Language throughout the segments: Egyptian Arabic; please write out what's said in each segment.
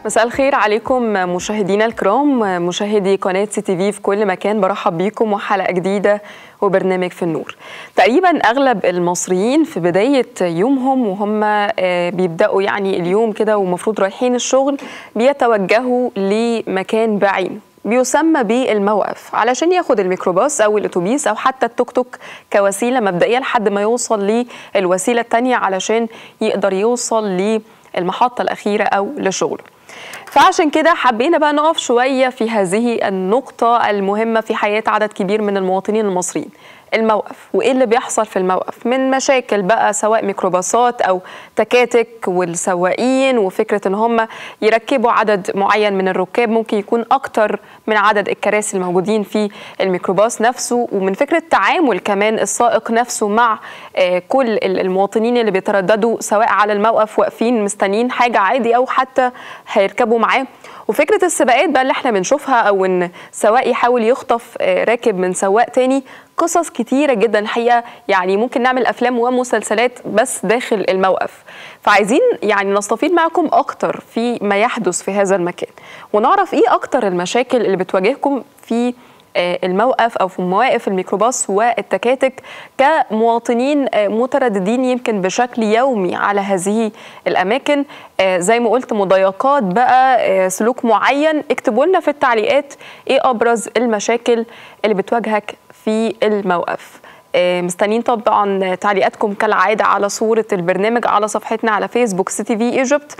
مساء الخير عليكم مشاهدينا الكرام مشاهدي قناة سي تي في في كل مكان برحب بيكم وحلقة جديدة وبرنامج في النور تقريبا أغلب المصريين في بداية يومهم وهم بيبدأوا يعني اليوم كده ومفروض رايحين الشغل بيتوجهوا لمكان بعينه بيسمى بالموقف علشان ياخد الميكروباص او الاتوبيس او حتى التوك توك كوسيله مبدئيه لحد ما يوصل للوسيله الثانيه علشان يقدر يوصل للمحطه الاخيره او لشغله فعشان كده حبينا بقى نقف شويه في هذه النقطه المهمه في حياه عدد كبير من المواطنين المصريين الموقف وايه اللي بيحصل في الموقف من مشاكل بقى سواء ميكروباصات او تكاتك والسواقين وفكره ان هم يركبوا عدد معين من الركاب ممكن يكون اكتر من عدد الكراسي الموجودين في الميكروباص نفسه ومن فكره تعامل كمان السائق نفسه مع كل المواطنين اللي بيترددوا سواء على الموقف واقفين مستنيين حاجه عادي او حتى هيركبوا معاه وفكره السباقات بقى اللي احنا بنشوفها او ان سواق يحاول يخطف راكب من سواق تاني قصص كتيرة جدا الحقيقة يعني ممكن نعمل أفلام ومسلسلات بس داخل الموقف فعايزين يعني نستفيد معكم أكتر في ما يحدث في هذا المكان ونعرف إيه أكتر المشاكل اللي بتواجهكم في الموقف او في مواقف الميكروباص والتكاتك كمواطنين مترددين يمكن بشكل يومي على هذه الاماكن زي ما قلت مضايقات بقى سلوك معين اكتبوا لنا في التعليقات ايه ابرز المشاكل اللي بتواجهك في الموقف مستنيين طبعا تعليقاتكم كالعاده على صوره البرنامج على صفحتنا على فيسبوك سي تي في ايجيبت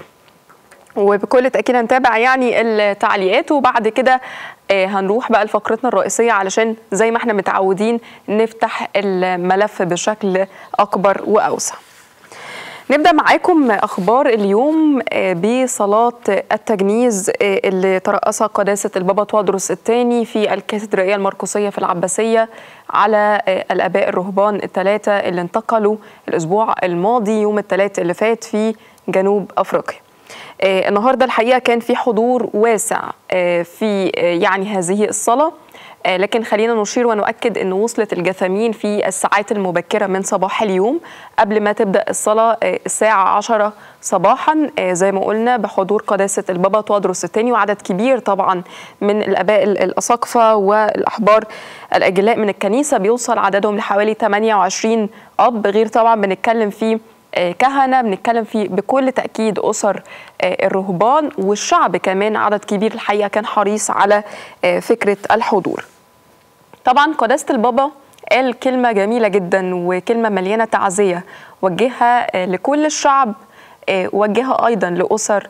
وبكل تاكيد هنتابع يعني التعليقات وبعد كده هنروح بقى لفقرتنا الرئيسيه علشان زي ما احنا متعودين نفتح الملف بشكل اكبر واوسع. نبدا معاكم اخبار اليوم بصلاه التجنيز اللي ترأسها قداسه البابا توادرس الثاني في الكاتدرائيه المرقسيه في العباسيه على الاباء الرهبان الثلاثه اللي انتقلوا الاسبوع الماضي يوم الثلاث اللي فات في جنوب افريقيا. آه النهارده الحقيقه كان في حضور واسع آه في آه يعني هذه الصلاه لكن خلينا نشير ونؤكد ان وصلت الجثامين في الساعات المبكره من صباح اليوم قبل ما تبدا الصلاه الساعه 10 صباحا زي ما قلنا بحضور قداسه البابا توادرس الثاني وعدد كبير طبعا من الاباء الاساقفه والاحبار الاجلاء من الكنيسه بيوصل عددهم لحوالي 28 اب غير طبعا بنتكلم في كهنه بنتكلم في بكل تاكيد اسر الرهبان والشعب كمان عدد كبير الحقيقه كان حريص على فكره الحضور. طبعا قداسه البابا قال كلمه جميله جدا وكلمه مليانه تعزيه وجهها لكل الشعب وجهها ايضا لاسر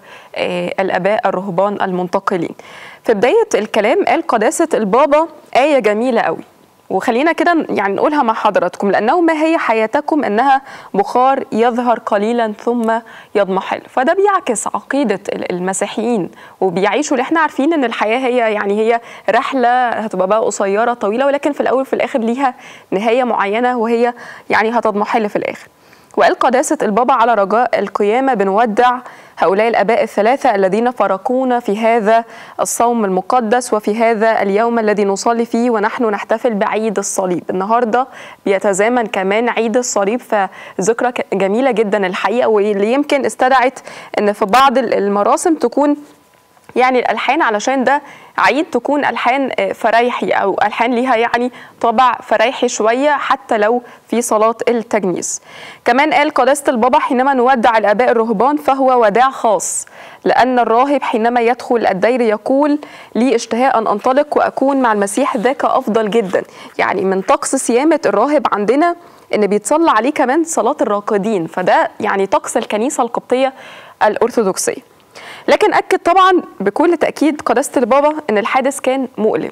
الاباء الرهبان المنتقلين. في بدايه الكلام قال قداسه البابا ايه جميله قوي وخلينا كده يعني نقولها مع حضراتكم لانه ما هي حياتكم انها بخار يظهر قليلا ثم يضمحل فده بيعكس عقيده المسيحيين وبيعيشوا اللي احنا عارفين ان الحياه هي يعني هي رحله هتبقى بقى قصيره طويله ولكن في الاول في الاخر ليها نهايه معينه وهي يعني هتضمحل في الاخر وقال قداسة البابا على رجاء القيامة بنودع هؤلاء الآباء الثلاثة الذين فرقونا في هذا الصوم المقدس وفي هذا اليوم الذي نصلي فيه ونحن نحتفل بعيد الصليب النهاردة بيتزامن كمان عيد الصليب فذكرى جميلة جدا الحقيقة واللي يمكن استدعت أن في بعض المراسم تكون يعني الالحان علشان ده عيد تكون الحان فريحي او الحان ليها يعني طابع فريحي شويه حتى لو في صلاه التجنيز. كمان قال قداسه البابا حينما نودع الاباء الرهبان فهو وداع خاص لان الراهب حينما يدخل الدير يقول لي اشتهاء ان انطلق واكون مع المسيح ذاك افضل جدا. يعني من طقس صيامه الراهب عندنا ان بيتصلى عليه كمان صلاه الراقدين فده يعني طقس الكنيسه القبطيه الارثوذكسيه. لكن اكد طبعا بكل تاكيد قداسه البابا ان الحادث كان مؤلم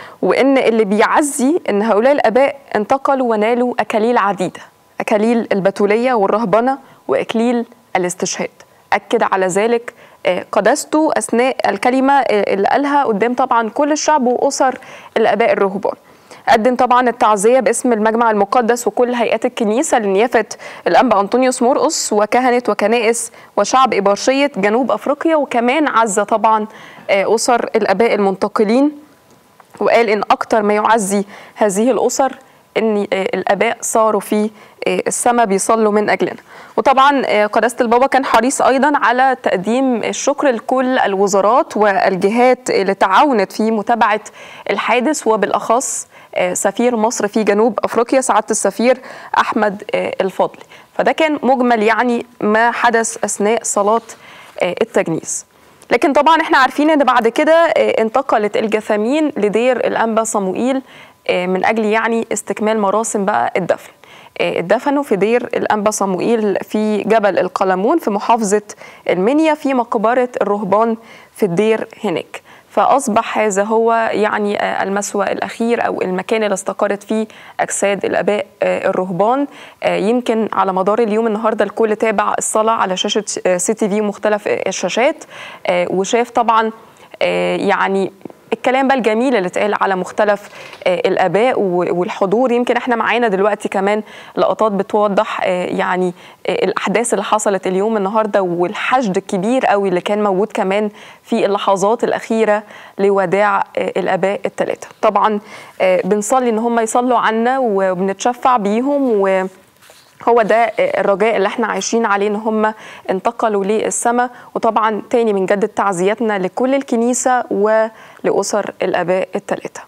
وان اللي بيعزي ان هؤلاء الاباء انتقلوا ونالوا اكاليل عديده اكاليل البتوليه والرهبنه واكليل الاستشهاد اكد على ذلك قداسته اثناء الكلمه اللي قالها قدام طبعا كل الشعب واسر الاباء الرهبان قدم طبعا التعزية باسم المجمع المقدس وكل هيئات الكنيسة لنيافة الأنبا أنطونيوس مرقس وكهنة وكنائس وشعب إبارشية جنوب أفريقيا وكمان عزة طبعا أسر الآباء المنتقلين وقال إن أكتر ما يعزي هذه الأسر ان الاباء صاروا في السماء بيصلوا من اجلنا وطبعا قداسه البابا كان حريص ايضا على تقديم الشكر لكل الوزارات والجهات اللي تعاونت في متابعه الحادث وبالاخص سفير مصر في جنوب افريقيا سعاده السفير احمد الفضل فده كان مجمل يعني ما حدث اثناء صلاه التجنيس لكن طبعا احنا عارفين ان بعد كده انتقلت الجثامين لدير الانبا صموئيل من اجل يعني استكمال مراسم بقى الدفن اتدفنوا في دير الانبا صموئيل في جبل القلمون في محافظه المنيا في مقبره الرهبان في الدير هناك فاصبح هذا هو يعني المسوى الاخير او المكان اللي استقرت فيه اجساد الاباء الرهبان يمكن على مدار اليوم النهارده الكل تابع الصلاه على شاشه سي تي في مختلف الشاشات وشاف طبعا يعني الكلام بقى الجميل اللي اتقال على مختلف الاباء والحضور يمكن احنا معانا دلوقتي كمان لقطات بتوضح يعني الاحداث اللي حصلت اليوم النهارده والحشد الكبير قوي اللي كان موجود كمان في اللحظات الاخيره لوداع الاباء الثلاثه طبعا بنصلي ان هم يصلوا عنا وبنتشفع بيهم و هو ده الرجاء اللي احنا عايشين عليه ان هم انتقلوا للسماء وطبعا تاني من جدد تعزيتنا لكل الكنيسه ولاسر الاباء الثلاثه.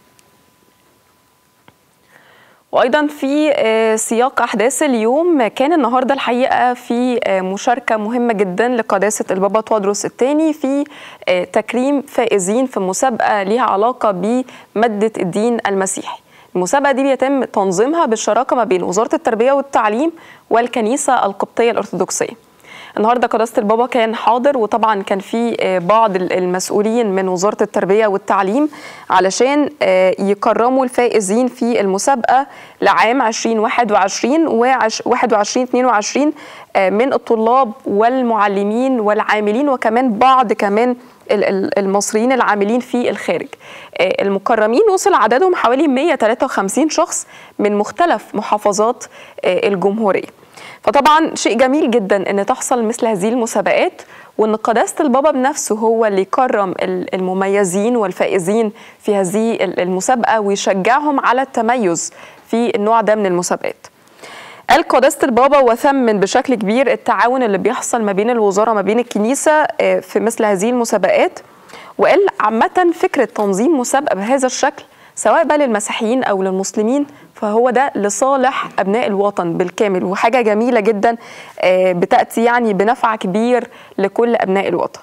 وايضا في سياق احداث اليوم كان النهارده الحقيقه في مشاركه مهمه جدا لقداسه البابا تودروس الثاني في تكريم فائزين في مسابقه ليها علاقه بماده الدين المسيحي. المسابقه دي بيتم تنظيمها بالشراكه ما بين وزاره التربيه والتعليم والكنيسه القبطيه الارثوذكسيه. النهارده قداسه البابا كان حاضر وطبعا كان في بعض المسؤولين من وزاره التربيه والتعليم علشان يكرموا الفائزين في المسابقه لعام 2021 و 21 22 من الطلاب والمعلمين والعاملين وكمان بعض كمان المصريين العاملين في الخارج المكرمين وصل عددهم حوالي 153 شخص من مختلف محافظات الجمهورية فطبعا شيء جميل جدا ان تحصل مثل هذه المسابقات وان قداسه البابا بنفسه هو اللي يكرم المميزين والفائزين في هذه المسابقه ويشجعهم على التميز في النوع ده من المسابقات قال قداسة البابا وثمن بشكل كبير التعاون اللي بيحصل ما بين الوزارة ما بين الكنيسة في مثل هذه المسابقات وقال عامة فكرة تنظيم مسابقة بهذا الشكل سواء بقى للمسيحيين أو للمسلمين فهو ده لصالح أبناء الوطن بالكامل وحاجة جميلة جدا بتأتي يعني بنفع كبير لكل أبناء الوطن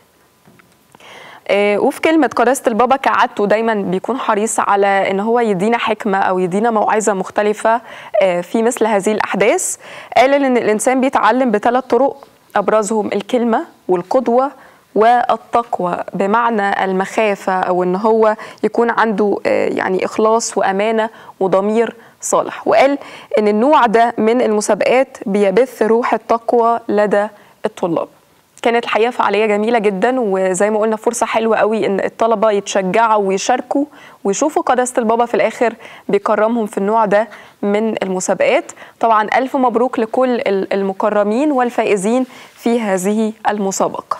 وفي كلمة قداسة البابا كعادته دايما بيكون حريص على ان هو يدينا حكمة او يدينا موعظة مختلفة في مثل هذه الاحداث قال ان الانسان بيتعلم بثلاث طرق ابرزهم الكلمة والقدوة والتقوى بمعنى المخافة او ان هو يكون عنده يعني اخلاص وامانة وضمير صالح وقال ان النوع ده من المسابقات بيبث روح التقوى لدى الطلاب كانت الحقيقه فعاليه جميله جدا وزي ما قلنا فرصه حلوه قوي ان الطلبه يتشجعوا ويشاركوا ويشوفوا قداسه البابا في الاخر بيكرمهم في النوع ده من المسابقات طبعا الف مبروك لكل المكرمين والفائزين في هذه المسابقه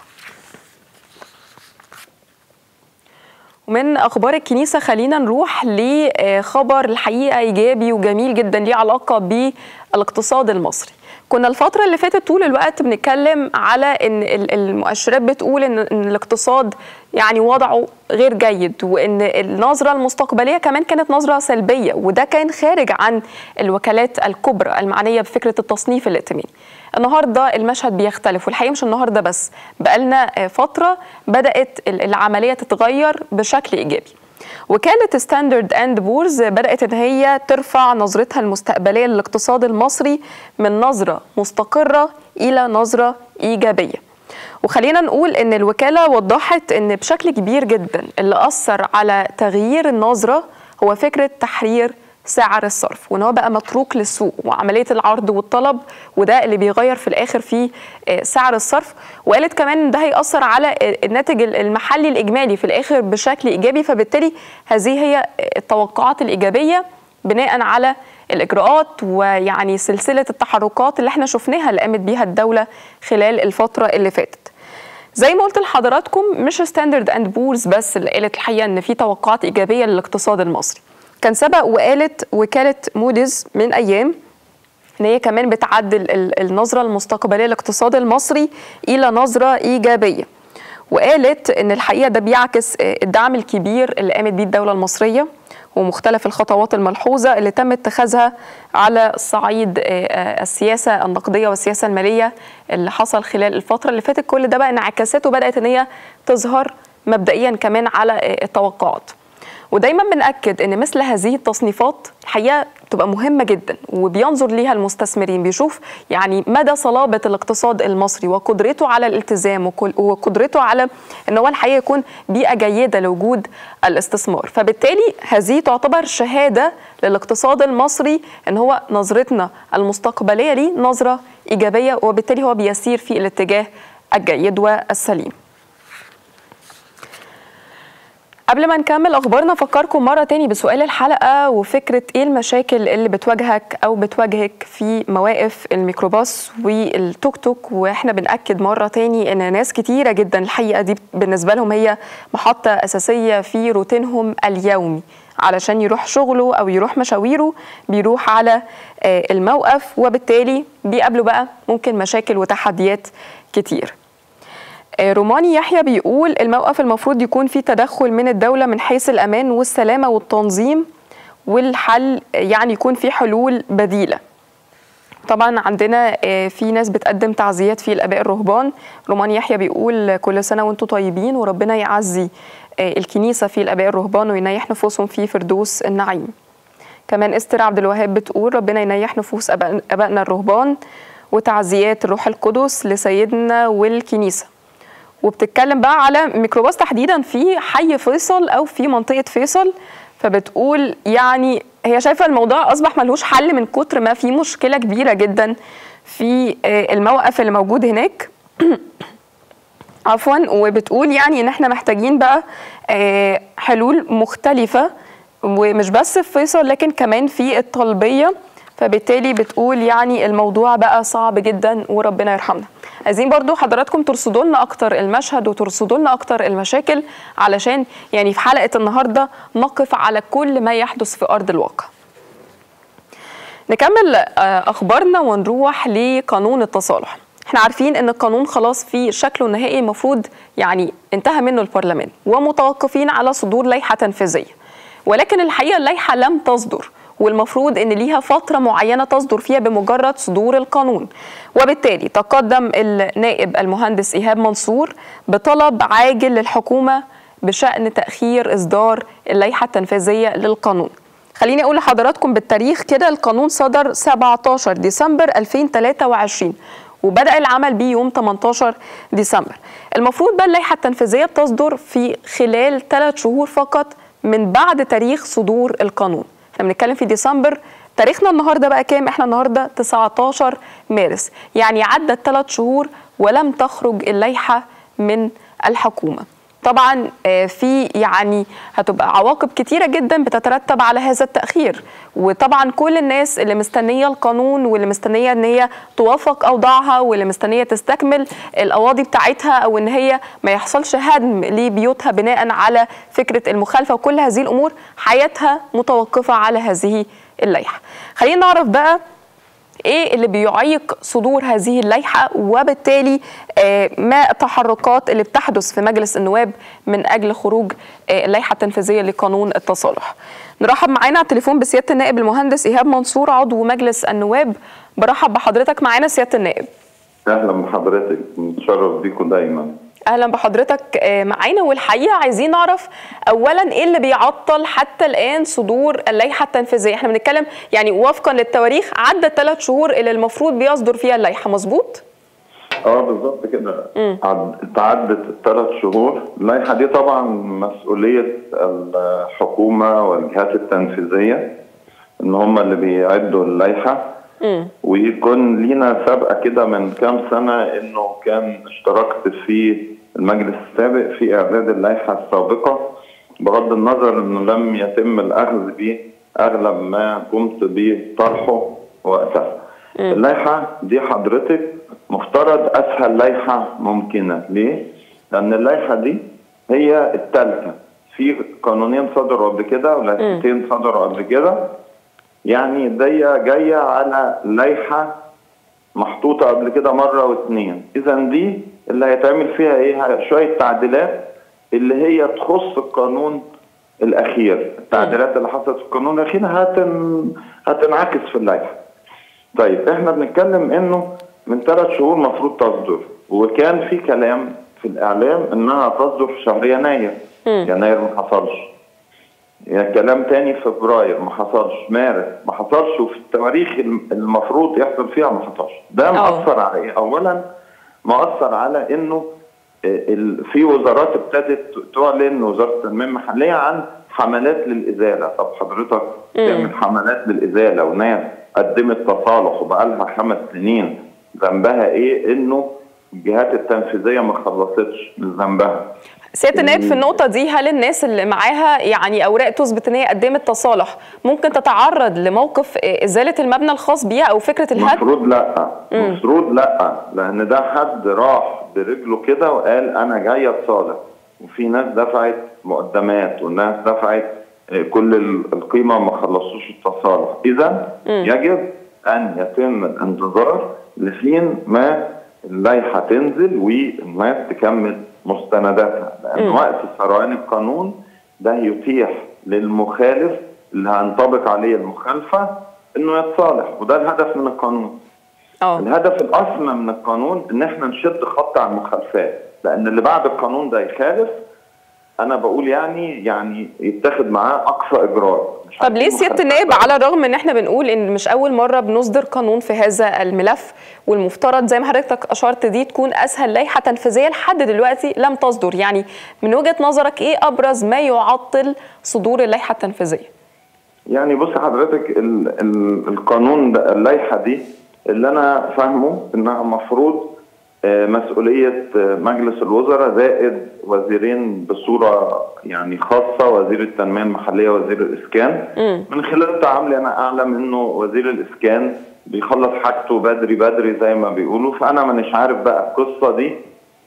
ومن اخبار الكنيسه خلينا نروح لخبر الحقيقه ايجابي وجميل جدا ليه علاقه بالاقتصاد المصري كنا الفترة اللي فاتت طول الوقت بنتكلم على ان المؤشرات بتقول ان الاقتصاد يعني وضعه غير جيد وان النظرة المستقبلية كمان كانت نظرة سلبية وده كان خارج عن الوكالات الكبرى المعنية بفكرة التصنيف الائتماني. النهارده المشهد بيختلف والحقيقه مش النهارده بس بقالنا فتره بدات العمليه تتغير بشكل ايجابي. وكانت ستاندرد اند بورز بدات ان هي ترفع نظرتها المستقبليه للاقتصاد المصري من نظره مستقره الى نظره ايجابيه. وخلينا نقول ان الوكاله وضحت ان بشكل كبير جدا اللي اثر على تغيير النظره هو فكره تحرير سعر الصرف وان هو بقى متروك للسوق وعمليه العرض والطلب وده اللي بيغير في الاخر في سعر الصرف وقالت كمان ان ده هياثر على الناتج المحلي الاجمالي في الاخر بشكل ايجابي فبالتالي هذه هي التوقعات الايجابيه بناء على الاجراءات ويعني سلسله التحركات اللي احنا شفناها اللي قامت بيها الدوله خلال الفتره اللي فاتت زي ما قلت لحضراتكم مش ستاندرد اند بورز بس اللي قالت الحقيقه ان في توقعات ايجابيه للاقتصاد المصري كان سبق وقالت وكاله موديز من ايام ان هي كمان بتعدل النظره المستقبليه للاقتصاد المصري الى نظره ايجابيه وقالت ان الحقيقه ده بيعكس الدعم الكبير اللي قامت بيه الدوله المصريه ومختلف الخطوات الملحوظه اللي تم اتخاذها على صعيد السياسه النقديه والسياسه الماليه اللي حصل خلال الفتره اللي فاتت كل ده بقى انعكاساته بدات ان هي تظهر مبدئيا كمان على التوقعات ودايما بنأكد ان مثل هذه التصنيفات الحقيقه تبقى مهمه جدا وبينظر ليها المستثمرين بيشوف يعني مدى صلابه الاقتصاد المصري وقدرته على الالتزام وقدرته على ان هو الحقيقه يكون بيئه جيده لوجود الاستثمار فبالتالي هذه تعتبر شهاده للاقتصاد المصري ان هو نظرتنا المستقبليه ليه نظره ايجابيه وبالتالي هو بيسير في الاتجاه الجيد والسليم قبل ما نكمل اخبارنا افكركم مره تاني بسؤال الحلقه وفكره ايه المشاكل اللي بتواجهك او بتواجهك في مواقف الميكروباص والتوك توك واحنا بناكد مره تاني ان ناس كتيره جدا الحقيقه دي بالنسبه لهم هي محطه اساسيه في روتينهم اليومي علشان يروح شغله او يروح مشاويره بيروح على الموقف وبالتالي بيقابله بقى ممكن مشاكل وتحديات كتير روماني يحيى بيقول الموقف المفروض يكون فيه تدخل من الدولة من حيث الأمان والسلامة والتنظيم والحل يعني يكون فيه حلول بديلة طبعا عندنا في ناس بتقدم تعزيات في الاباء الرهبان روماني يحيى بيقول كل سنه وانتم طيبين وربنا يعزي الكنيسه في الاباء الرهبان وينيح نفوسهم في فردوس النعيم كمان استر عبد الوهاب بتقول ربنا ينيح نفوس ابائنا الرهبان وتعزيات الروح القدس لسيدنا والكنيسه وبتتكلم بقى على ميكروباص تحديدا في حي فيصل او في منطقه فيصل فبتقول يعني هي شايفه الموضوع اصبح ملهوش حل من كتر ما في مشكله كبيره جدا في الموقف اللي موجود هناك عفوا وبتقول يعني ان احنا محتاجين بقى حلول مختلفه ومش بس في فيصل لكن كمان في الطلبيه فبالتالي بتقول يعني الموضوع بقى صعب جدا وربنا يرحمنا عايزين برضو حضراتكم ترصدوا لنا اكتر المشهد وترصدوا لنا اكتر المشاكل علشان يعني في حلقه النهارده نقف على كل ما يحدث في ارض الواقع نكمل اخبارنا ونروح لقانون التصالح احنا عارفين ان القانون خلاص في شكله النهائي المفروض يعني انتهى منه البرلمان ومتوقفين على صدور لائحه تنفيذيه ولكن الحقيقه اللائحه لم تصدر والمفروض ان ليها فتره معينه تصدر فيها بمجرد صدور القانون وبالتالي تقدم النائب المهندس ايهاب منصور بطلب عاجل للحكومه بشان تاخير اصدار اللائحه التنفيذيه للقانون خليني اقول لحضراتكم بالتاريخ كده القانون صدر 17 ديسمبر 2023 وبدا العمل بيه يوم 18 ديسمبر المفروض بقى اللائحه التنفيذيه بتصدر في خلال ثلاث شهور فقط من بعد تاريخ صدور القانون احنا بنتكلم في ديسمبر تاريخنا النهارده بقى كام احنا النهارده 19 مارس يعني عدت ثلاث شهور ولم تخرج اللائحه من الحكومه طبعا في يعني هتبقى عواقب كتيرة جدا بتترتب على هذا التأخير وطبعا كل الناس اللي مستنية القانون واللي مستنية ان هي توافق أوضاعها واللي مستنية تستكمل القواضي بتاعتها أو ان هي ما يحصلش هدم لبيوتها بناء على فكرة المخالفة وكل هذه الأمور حياتها متوقفة على هذه اللائحة خلينا نعرف بقى ايه اللي بيعيق صدور هذه اللائحه وبالتالي آه ما التحركات اللي بتحدث في مجلس النواب من اجل خروج آه اللائحه التنفيذيه لقانون التصالح. نرحب معانا على التليفون بسياده النائب المهندس ايهاب منصور عضو مجلس النواب برحب بحضرتك معانا سياده النائب. اهلا بحضرتك متشرف بيكم دايما. اهلا بحضرتك معانا والحقيقه عايزين نعرف اولا ايه اللي بيعطل حتى الان صدور اللائحه التنفيذيه احنا بنتكلم يعني وفقا للتواريخ عدى ثلاث شهور اللي المفروض بيصدر فيها اللائحه مظبوط اه بالظبط كده تعدت الثلاث شهور اللائحه دي طبعا مسؤوليه الحكومه والجهات التنفيذيه ان هم اللي بيعدوا اللائحه ويكون لينا سابقه كده من كام سنه انه كان اشتركت في المجلس السابق في اعداد اللائحه السابقه بغض النظر انه لم يتم الاخذ به اغلب ما قمت بطرحه وقتها. اللائحه دي حضرتك مفترض اسهل لائحه ممكنه، ليه؟ لان اللائحه دي هي الثالثه في قانونين صدروا قبل كده ولائحتين صدروا قبل كده يعني دي جايه على لائحه محطوطه قبل كده مره واثنين اذا دي اللي هيتعمل فيها ايه شويه تعديلات اللي هي تخص القانون الاخير التعديلات اللي حصلت في القانون الاخير هتن... هتنعكس في اللائحه طيب احنا بنتكلم انه من ثلاث شهور مفروض تصدر وكان في كلام في الاعلام انها تصدر في شهر يناير يناير ما حصلش يعني كلام تاني فبراير ما حصلش مارس ما حصلش وفي التواريخ المفروض يحصل فيها ما حصلش ده مأثر على ايه؟ اولا مأثر على انه في وزارات ابتدت تعلن وزاره التنميه المحليه عن حملات للازاله، طب حضرتك تعمل حملات للازاله وناس قدمت تصالح وبقى لها خمس سنين ذنبها ايه؟ انه الجهات التنفيذيه ما خلصتش من ذنبها. سياده النائب في النقطه دي هل الناس اللي معاها يعني اوراق تثبت ان هي قدمت تصالح ممكن تتعرض لموقف ازاله المبنى الخاص بيها او فكره الهدم؟ المفروض لا المفروض لا لان ده حد راح برجله كده وقال انا جاي اتصالح وفي ناس دفعت مقدمات وناس دفعت كل القيمه ما خلصوش التصالح اذا يجب ان يتم الانتظار لحين ما اللائحه تنزل والناس تكمل مستنداتها لان وقت سريان القانون ده يتيح للمخالف اللي هينطبق عليه المخالفه انه يتصالح وده الهدف من القانون أوه. الهدف الاصلي من القانون ان احنا نشد خط على المخالفات لان اللي بعد القانون ده يخالف انا بقول يعني يعني يتاخد معاه اقصى اجراء طب ليه سياده النائب على الرغم ان احنا بنقول ان مش اول مره بنصدر قانون في هذا الملف والمفترض زي ما حضرتك اشرت دي تكون اسهل لائحه تنفيذيه لحد دلوقتي لم تصدر يعني من وجهه نظرك ايه ابرز ما يعطل صدور اللائحه التنفيذيه؟ يعني بص حضرتك ال ال القانون ده اللائحه دي اللي انا فاهمه انها المفروض مسؤولية مجلس الوزراء زائد وزيرين بصورة يعني خاصة وزير التنمية المحلية وزير الإسكان م. من خلال تعاملي أنا أعلم إنه وزير الإسكان بيخلص حاجته بدري بدري زي ما بيقولوا فأنا مانيش عارف بقى القصة دي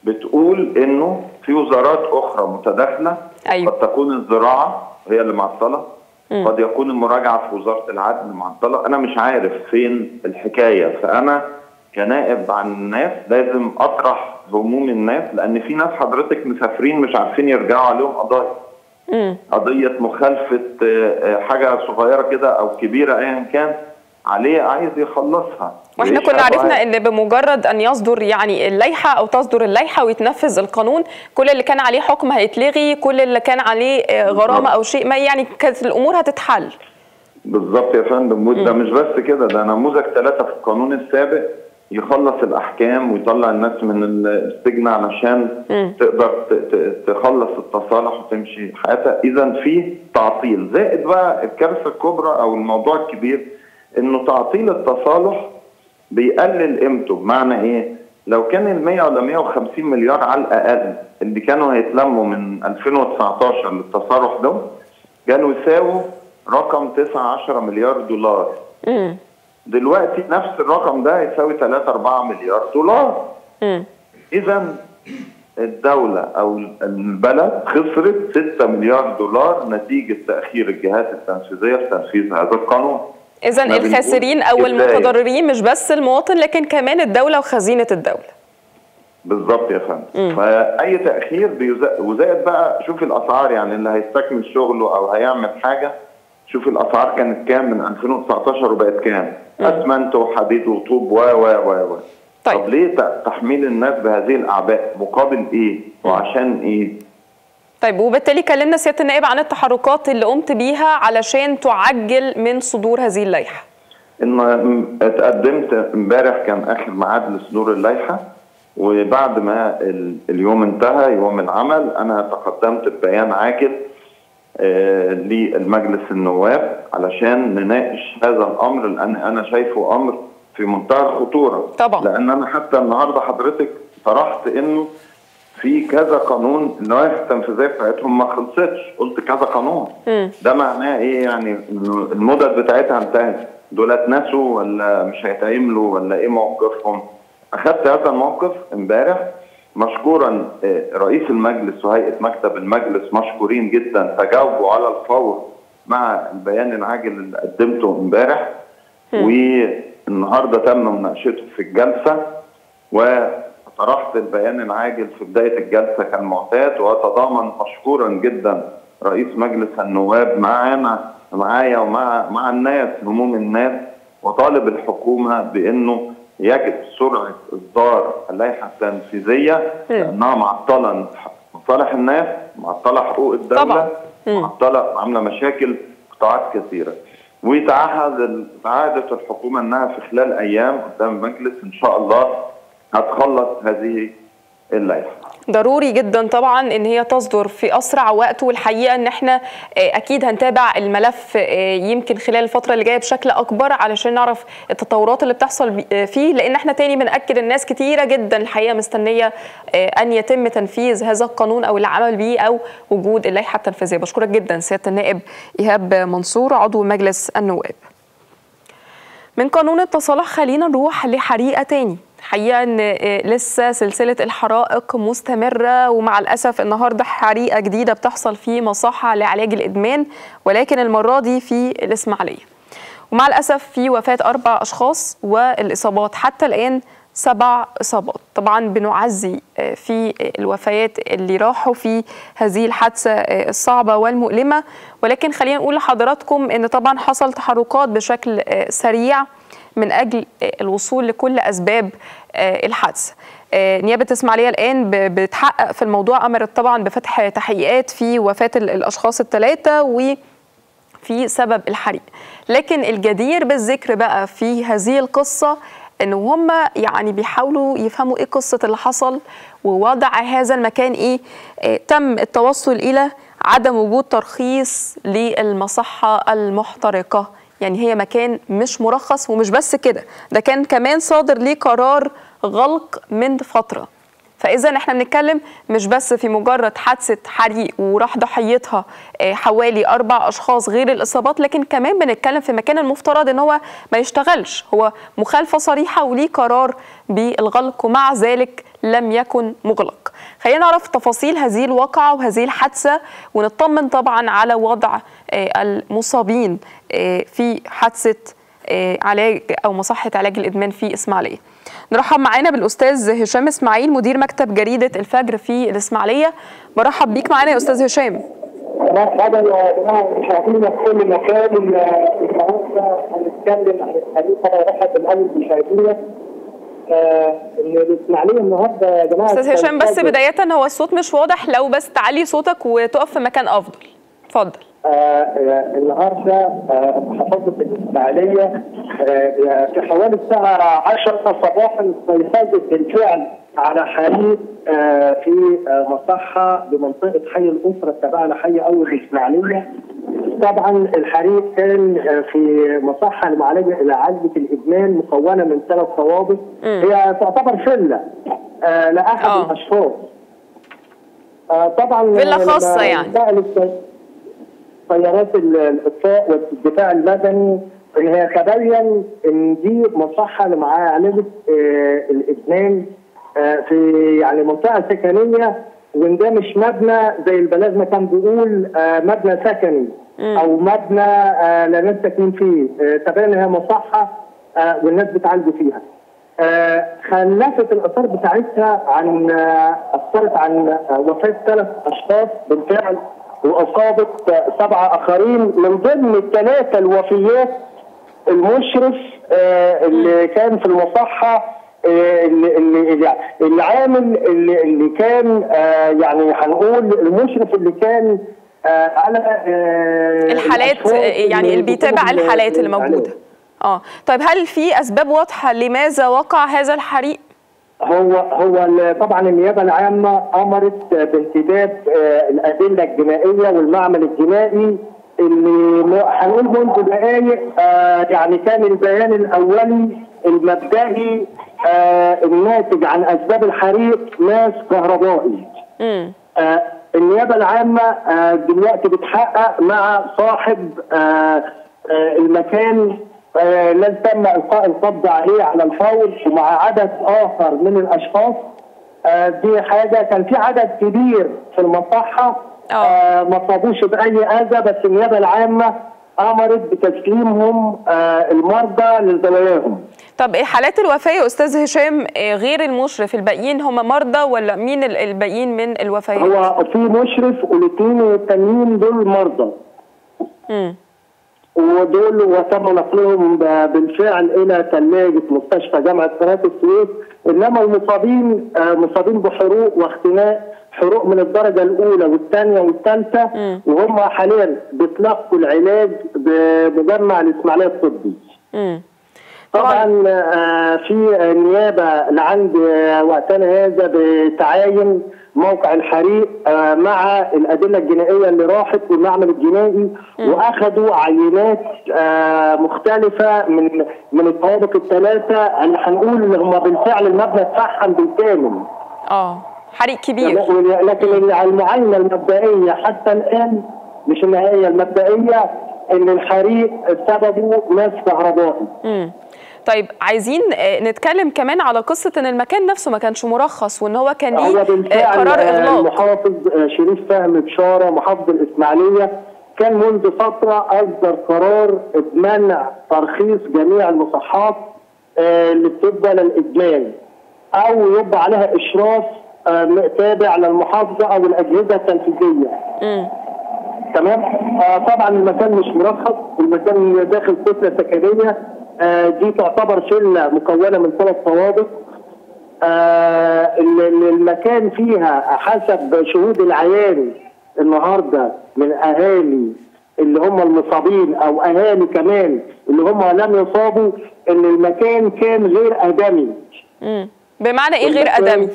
بتقول إنه في وزارات أخرى متداخلة أيوة. قد تكون الزراعة هي اللي معطلة قد يكون المراجعة في وزارة العدل معطلة أنا مش عارف فين الحكاية فأنا كنائب عن الناس لازم اطرح هموم الناس لان في ناس حضرتك مسافرين مش عارفين يرجعوا عليهم قضايا قضيه مخالفه حاجه صغيره كده او كبيره ايا كان عليه عايز يخلصها واحنا كنا عرفنا ان بمجرد ان يصدر يعني اللائحه او تصدر اللائحه ويتنفذ القانون كل اللي كان عليه حكم هيتلغي كل اللي كان عليه غرامه او شيء ما يعني كانت الامور هتتحل بالظبط يا فندم ده مش بس كده ده نموذج ثلاثه في القانون السابق يخلص الاحكام ويطلع الناس من السجن علشان م. تقدر تخلص التصالح وتمشي حياتها اذا في تعطيل زائد بقى الكارثه الكبرى او الموضوع الكبير انه تعطيل التصالح بيقلل قيمته بمعنى ايه لو كان ال 100 ولا 150 مليار على الاقل اللي كانوا هيتلموا من 2019 للتصالح ده كانوا يساووا رقم 9 10 مليار دولار م. دلوقتي نفس الرقم ده يساوي 3 4 مليار دولار اذا الدولة أو البلد خسرت 6 مليار دولار نتيجة تأخير الجهات التنفيذية في تنفيذ هذا القانون إذا الخاسرين أو المتضررين مش بس المواطن لكن كمان الدولة وخزينة الدولة بالظبط يا فندم فأي تأخير وزائد بقى شوف الأسعار يعني اللي هيستكمل شغله أو هيعمل حاجة شوف الاسعار كانت كام من 2019 وبقت كام اسمنت وحديد وطوب و و و و طيب. طب ليه تحميل الناس بهذه الاعباء مقابل ايه وعشان ايه طيب وبالتالي كلمنا سياده النائب عن التحركات اللي قمت بيها علشان تعجل من صدور هذه اللائحه ان اتقدمت امبارح كان اخر ميعاد لصدور اللائحه وبعد ما اليوم انتهى يوم العمل انا تقدمت ببيان عاجل آه للمجلس النواب علشان نناقش هذا الامر لان انا شايفه امر في منتهى الخطوره طبعا لان انا حتى النهارده حضرتك طرحت انه في كذا قانون اللوائح التنفيذيه بتاعتهم ما خلصتش قلت كذا قانون م. ده معناه ايه يعني انه المدد بتاعتها انتهت دول اتنسوا ولا مش هيتعملوا ولا ايه موقفهم اخذت هذا الموقف امبارح مشكورا رئيس المجلس وهيئه مكتب المجلس مشكورين جدا تجاوبوا على الفور مع البيان العاجل اللي قدمته امبارح والنهارده تم مناقشته في الجلسه وطرحت البيان العاجل في بدايه الجلسه كالمعتاد وتضامن مشكورا جدا رئيس مجلس النواب معانا معايا ومع مع الناس هموم الناس وطالب الحكومه بانه يجب سرعه اصدار اللائحه التنفيذيه لانها معطله مصالح الناس معطله حقوق الدوله طبعا. معطله عامله مشاكل قطاعات كثيره وتعهد تعهدت الحكومه انها في خلال ايام قدام المجلس ان شاء الله هتخلص هذه اللائحه ضروري جدا طبعا ان هي تصدر في اسرع وقت والحقيقه ان احنا اكيد هنتابع الملف يمكن خلال الفتره اللي جايه بشكل اكبر علشان نعرف التطورات اللي بتحصل فيه لان احنا تاني بناكد الناس كتيره جدا الحقيقه مستنيه ان يتم تنفيذ هذا القانون او العمل به او وجود اللائحه التنفيذيه بشكرك جدا سياده النائب ايهاب منصور عضو مجلس النواب من قانون التصالح خلينا نروح لحريقه تاني حقيقه ان لسه سلسله الحرائق مستمره ومع الاسف النهارده حريقه جديده بتحصل في مصحه لعلاج الادمان ولكن المره دي في الاسماعيليه ومع الاسف في وفاه اربع اشخاص والاصابات حتى الان سبع اصابات طبعا بنعزي في الوفيات اللي راحوا في هذه الحادثه الصعبه والمؤلمه ولكن خلينا نقول لحضراتكم ان طبعا حصل تحركات بشكل سريع من اجل الوصول لكل اسباب الحادثه. نيابه اسماعيليه الان بتحقق في الموضوع امرت طبعا بفتح تحقيقات في وفاه الاشخاص الثلاثه وفي سبب الحريق. لكن الجدير بالذكر بقى في هذه القصه ان هم يعني بيحاولوا يفهموا ايه قصه اللي حصل ووضع هذا المكان ايه تم التوصل الى عدم وجود ترخيص للمصحه المحترقه يعني هي مكان مش مرخص ومش بس كده ده كان كمان صادر ليه قرار غلق من فتره فاذا احنا بنتكلم مش بس في مجرد حادثه حريق وراح ضحيتها حوالي اربع اشخاص غير الاصابات لكن كمان بنتكلم في مكان المفترض ان هو ما يشتغلش هو مخالفه صريحه وليه قرار بالغلق ومع ذلك لم يكن مغلق خلينا نعرف تفاصيل هذه الواقعة وهذه الحادثة ونطمن طبعا على وضع المصابين في حادثة علاج أو مصحة علاج الإدمان في إسماعيلية نرحب معانا بالأستاذ هشام إسماعيل مدير مكتب جريدة الفجر في الإسماعيلية برحب بيك معانا يا أستاذ هشام مرحبا يا جماعه مشاهدينا في كل مكان النهارده هنتكلم عن الحديث انا برحب بالاول بمشاهدينا الاسماعيليه النهارده يا جماعه استاذ هشام بس بدايه هو الصوت مش واضح لو بس تعلي صوتك وتقف في مكان افضل اتفضل آه النهارده آه محافظه الاسماعيليه آه في حوالي الساعه 10 صباحا فازت بالفعل على حريق آه في آه مصحه بمنطقه حي الاسره تبعنا حي اول الاسماعيليه طبعا الحريق كان في مصحه لمعالجه لعالجه الادمان مكونه من ثلاث طوابق هي تعتبر فيلا آه لاحد آه. الاشخاص آه طبعا فيلا خاصة يعني. سيارات الاطفاء والدفاع المدني ان هي تبين ان دي مصحه لمعالجه آه الادمان آه في يعني منطقه سكنيه وان ده مش مبنى زي البلاغ ما كان بيقول آه مبنى سكني او مبنى آه لا ناس ساكنين فيه آه تبين هي مصحه آه والناس بتعالجوا فيها آه خلفت الاثار بتاعتها عن آه اثرت عن آه وفاه ثلاث اشخاص بالفعل واصابت آه سبعه اخرين من ضمن الثلاثه الوفيات المشرف آه اللي كان في المصحه آه اللي اللي اللي عامل اللي, اللي كان آه يعني هنقول المشرف اللي كان آه على آه الحالات يعني اللي بيتابع الحالات اللي موجوده اه طيب هل في اسباب واضحه لماذا وقع هذا الحريق هو هو طبعا النيابه العامه امرت بانتداب آه الادله الجنائيه والمعمل الجنائي اللي هنقول منذ دقائق آه يعني كان البيان الاولي المبدئي آه الناتج عن اسباب الحريق ماس كهربائي. آه النيابه العامه آه دلوقتي بتحقق مع صاحب آه آه المكان آه الذي تم القاء القبض عليه على الفور ومع عدد اخر من الاشخاص آه دي حاجه كان في عدد كبير في المصحه آه. آه ما صابوش باي اذى بس النيابه العامه امرت بتسليمهم آه المرضى لزواياهم طب إيه حالات الوفاه يا استاذ هشام آه، غير المشرف الباقيين هم مرضى ولا مين ال- الباقيين من الوفيات؟ هو في مشرف والاثنين والتانيين دول مرضى مم. ودول وتم نقلهم ب- بالفعل الى ثلاجه مستشفى جامعه قناه السويس انما المصابين آه، مصابين بحروق واختناق حروق من الدرجه الاولى والثانيه والثالثه وهم حاليا بيتلقوا العلاج بمجمع الاسماعيليه الطبي. مم. طبعا آه، في النيابه لعند آه، وقتنا هذا بتعاين موقع الحريق آه، مع الادله الجنائيه اللي راحت والمعمل الجنائي واخذوا عينات آه، مختلفه من من الطوابق الثلاثه اللي هنقول ان هم بالفعل المبنى اتفحم بالكامل اه حريق كبير لكن المعاينه المبدئيه حتى الان مش النهائيه المبدئيه ان الحريق سببه ماس كهربائي مم. طيب عايزين آه، نتكلم كمان على قصه ان المكان نفسه ما كانش مرخص وان هو كان ليه هو آه، بالفعل قرار آه، اغلاق المحافظ آه، شريف فهمي بشاره محافظ الاسماعيليه كان منذ فتره اصدر قرار بمنع ترخيص جميع المصحات آه، اللي بتبقى للادمان او يبقى عليها اشراف آه، تابع للمحافظه او الاجهزه التنفيذيه. مم. تمام آه طبعا المكان مش مرخص المكان داخل كتله سكنيه آه دي تعتبر شله مكونه من ثلاث طوابق آه ال- ال- المكان فيها حسب شهود العيان النهارده من اهالي اللي هم المصابين او اهالي كمان اللي هم لم يصابوا ان المكان كان غير ادمي مم. بمعنى ايه غير المكان- ادمي؟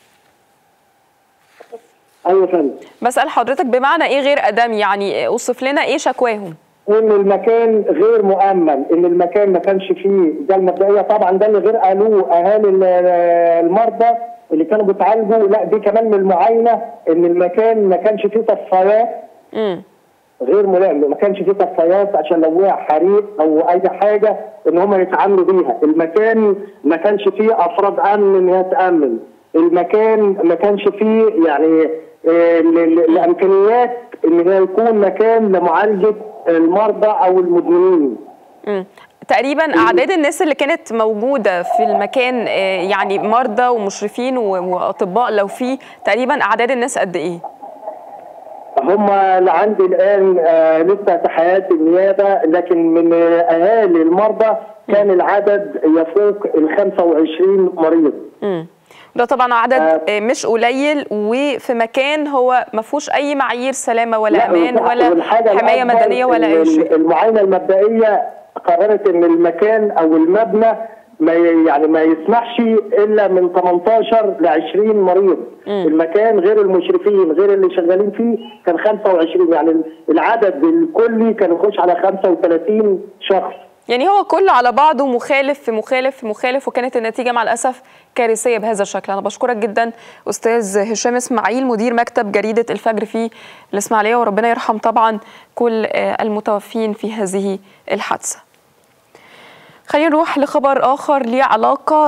ايوه يا فندم بسال حضرتك بمعنى ايه غير ادمي يعني اوصف لنا ايه شكواهم؟ ان المكان غير مؤمن ان المكان ما كانش فيه ده المبدئيه طبعا ده اللي غير قالوه اهالي ال- المرضى اللي كانوا بيتعالجوا لا دي كمان من المعاينه ان المكان ما كانش فيه طفايات مم. غير ملائم ما كانش فيه طفايات عشان لو وقع حريق او اي حاجه ان هم يتعاملوا بيها المكان ما كانش فيه افراد امن ان هي تامن المكان ما كانش فيه يعني آه، ال- ال- الامكانيات ان هي يكون مكان لمعالجه المرضى او المدمنين مم. تقريبا اعداد الناس اللي كانت موجوده في المكان آه، يعني مرضى ومشرفين و- واطباء لو في تقريبا اعداد الناس قد ايه؟ هم لعندي الان آه، لسه تحيات النيابه لكن من آه، اهالي المرضى كان العدد يفوق ال 25 مريض مم. ده طبعا عدد آه. آه، مش قليل وفي مكان هو ما فيهوش اي معايير سلامه ولا لا، امان والح- ولا والحاجة حمايه الأكبر مدنيه ولا إن اي شيء المعاينه المبدئيه قررت ان المكان او المبنى ما ي- يعني ما يسمحش الا من 18 ل 20 مريض المكان غير المشرفين غير اللي شغالين فيه كان 25 يعني العدد الكلي كان يخش على 35 شخص يعني هو كله على بعضه مخالف في مخالف في مخالف وكانت النتيجه مع الاسف كارثيه بهذا الشكل انا بشكرك جدا استاذ هشام اسماعيل مدير مكتب جريده الفجر في الاسماعيليه وربنا يرحم طبعا كل آه، المتوفين في هذه الحادثه خلينا نروح لخبر اخر ليه علاقه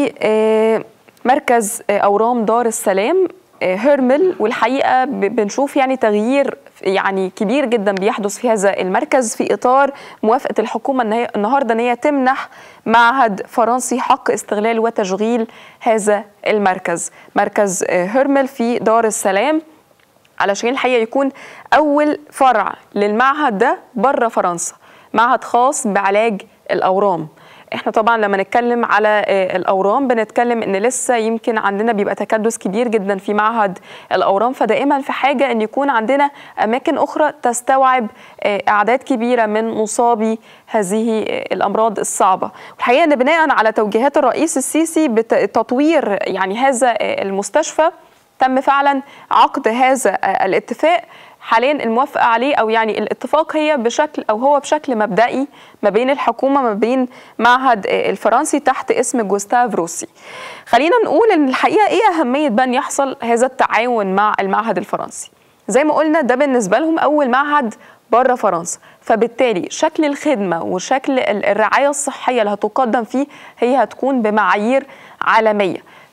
بمركز اورام دار السلام آه، هيرمل والحقيقه ب- بنشوف يعني تغيير يعني كبير جدا بيحدث في هذا المركز في اطار موافقه الحكومه ان هي النهارده ان هي تمنح معهد فرنسي حق استغلال وتشغيل هذا المركز مركز آه، هيرمل في دار السلام علشان الحقيقه يكون اول فرع للمعهد ده بره فرنسا معهد خاص بعلاج الاورام احنا طبعا لما نتكلم على آه، الاورام بنتكلم ان لسه يمكن عندنا بيبقى تكدس كبير جدا في معهد الاورام فدائما في حاجه ان يكون عندنا اماكن اخرى تستوعب آه، اعداد كبيره من مصابي هذه آه، الامراض الصعبه والحقيقه ان بناء على توجيهات الرئيس السيسي بتطوير يعني هذا آه، المستشفى تم فعلا عقد هذا آه، الاتفاق حاليا الموافقه عليه او يعني الاتفاق هي بشكل او هو بشكل مبدئي ما بين الحكومه ما بين معهد آه، الفرنسي تحت اسم جوستاف روسي. خلينا نقول ان الحقيقه ايه اهميه بقى ان يحصل هذا التعاون مع المعهد الفرنسي. زي ما قلنا ده بالنسبه لهم اول معهد بره فرنسا فبالتالي شكل الخدمه وشكل ال- الرعايه الصحيه اللي هتقدم فيه هي هتكون بمعايير عالميه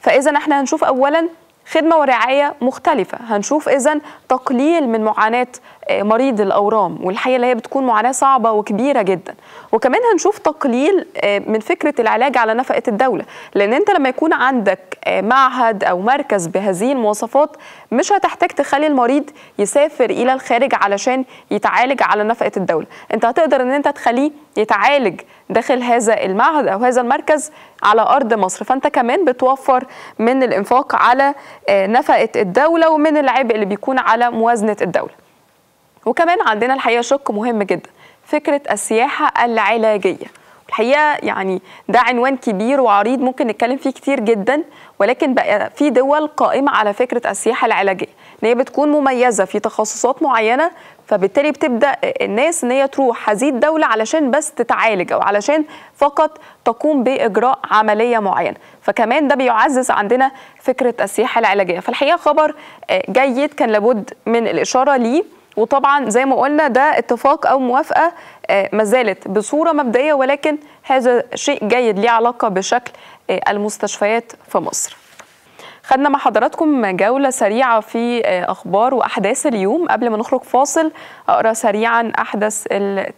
فاذا احنا هنشوف اولا خدمة ورعاية مختلفة هنشوف إذا تقليل من معاناة مريض الأورام والحقيقة اللي هي بتكون معاناة صعبة وكبيرة جدا وكمان هنشوف تقليل من فكرة العلاج على نفقة الدولة لأن أنت لما يكون عندك معهد أو مركز بهذه المواصفات مش هتحتاج تخلي المريض يسافر إلى الخارج علشان يتعالج على نفقة الدولة أنت هتقدر أن أنت تخليه يتعالج داخل هذا المعهد أو هذا المركز على أرض مصر فأنت كمان بتوفر من الإنفاق على نفقة الدولة ومن العبء اللي بيكون على موازنة الدولة وكمان عندنا الحقيقة شق مهم جدا فكرة السياحة العلاجية الحقيقة يعني ده عنوان كبير وعريض ممكن نتكلم فيه كتير جدا ولكن بقى في دول قائمة على فكرة السياحة العلاجية ان هي بتكون مميزة في تخصصات معينة فبالتالي بتبدا الناس ان هي تروح هذه الدوله علشان بس تتعالج او علشان فقط تقوم باجراء عمليه معينه فكمان ده بيعزز عندنا فكره السياحه العلاجيه فالحقيقه خبر جيد كان لابد من الاشاره ليه وطبعا زي ما قلنا ده اتفاق او موافقه ما زالت بصوره مبدئيه ولكن هذا شيء جيد ليه علاقه بشكل المستشفيات في مصر خدنا مع حضراتكم جولة سريعة في أخبار وأحداث اليوم قبل ما نخرج فاصل أقرأ سريعا أحدث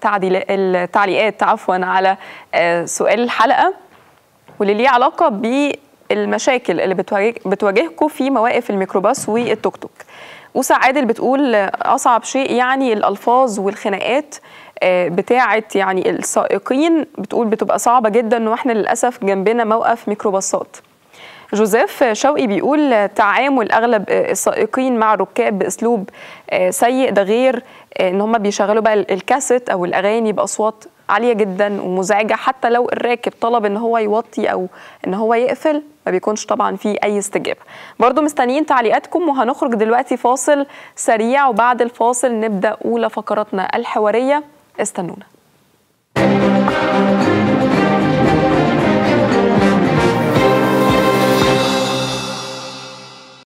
التعليقات عفوا على سؤال الحلقة واللي ليه علاقة بالمشاكل اللي بتواجهكم في مواقف الميكروباص والتوك توك وسع عادل بتقول أصعب شيء يعني الألفاظ والخناقات بتاعة يعني السائقين بتقول بتبقى صعبة جدا وإحنا للأسف جنبنا موقف ميكروباصات جوزيف شوقي بيقول تعامل اغلب السائقين مع الركاب باسلوب سيء ده غير ان هم بيشغلوا بقى الكاسيت او الاغاني باصوات عاليه جدا ومزعجه حتى لو الراكب طلب ان هو يوطي او ان هو يقفل ما بيكونش طبعا في اي استجابه برضو مستنيين تعليقاتكم وهنخرج دلوقتي فاصل سريع وبعد الفاصل نبدا اولى فقراتنا الحواريه استنونا